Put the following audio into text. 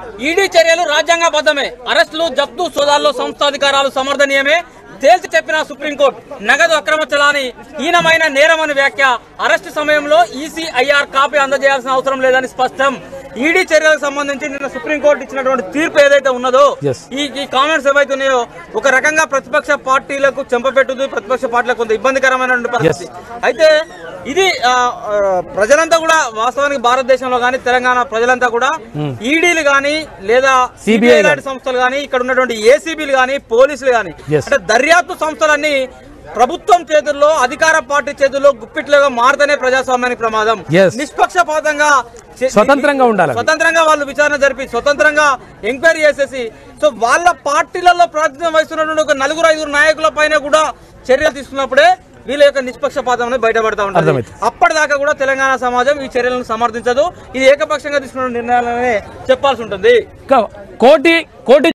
ED చర్యలు రాజ్యాంగబద్ధమే అరెస్టులు జప్తు సోదాల్లో సంస్థాధికారాలు సమర్థనీయమే తేల్చి చెప్పిన సుప్రీంకోర్టు నగదు అక్రమ చలాని హీనమైన నేరమని వ్యాఖ్య అరెస్టు సమయంలో ఈసీఐఆర్ కాపీ అందజేయాల్సిన అవసరం లేదని స్పష్టం ఈడీ చర్యలకు సంబంధించి నిన్న సుప్రీంకోర్టు ఇచ్చినటువంటి తీర్పు ఏదైతే ఉన్నదో Yes. ఈ ఈ కామెంట్స్ ఏవైతే ఉన్నాయో ఒక రకంగా ప్రతిపక్ష పార్టీలకు చెంపపెట్టుతుంది ప్రతిపక్ష పార్టీలకు కొంత ఇబ్బందికరమైనటువంటి పరిస్థితి అయితే ఇది ఆ, ఆ, ప్రజలంతా కూడా వాస్తవానికి భారతదేశంలో కానీ తెలంగాణ ప్రజలంతా కూడా ఈడీలు కానీ లేదా CBI సిబిఐ లాంటి సంస్థలు కానీ ఇక్కడ ఉన్నటువంటి ఏసీబీలు కానీ పోలీసులు కానీ Yes. అంటే దర్యాప్తు సంస్థలన్నీ ప్రభుత్వం చేతుల్లో అధికార పార్టీ చేతుల్లో గుప్పిట్లుగా మారితేనే ప్రజాస్వామ్యానికి ప్రమాదం Yes. నిష్పక్షపాతంగా చే- స్వతంత్రంగా ఉండాలి స్వతంత్రంగా వాళ్ళు విచారణ జరిపి స్వతంత్రంగా ఎంక్వైరీ చేసేసి సో వాళ్ళ పార్టీలలో ప్రాతినిధ్యం వహిస్తున్నటువంటి ఒక నలుగురు ఐదుగురు నాయకుల పైన కూడా చర్యలు తీసుకున్నప్పుడే వీళ్ళ యొక్క నిష్పక్షపాతం అనేది బయటపడతా ఉంటుంది అర్థమైంది. అప్పటిదాకా కూడా తెలంగాణ సమాజం ఈ చర్యలను సమర్థించదు ఇది ఏకపక్షంగా తీసుకున్న నిర్ణయాలనే చెప్పాల్సి ఉంటుంది ఇంకా కోటి కోటి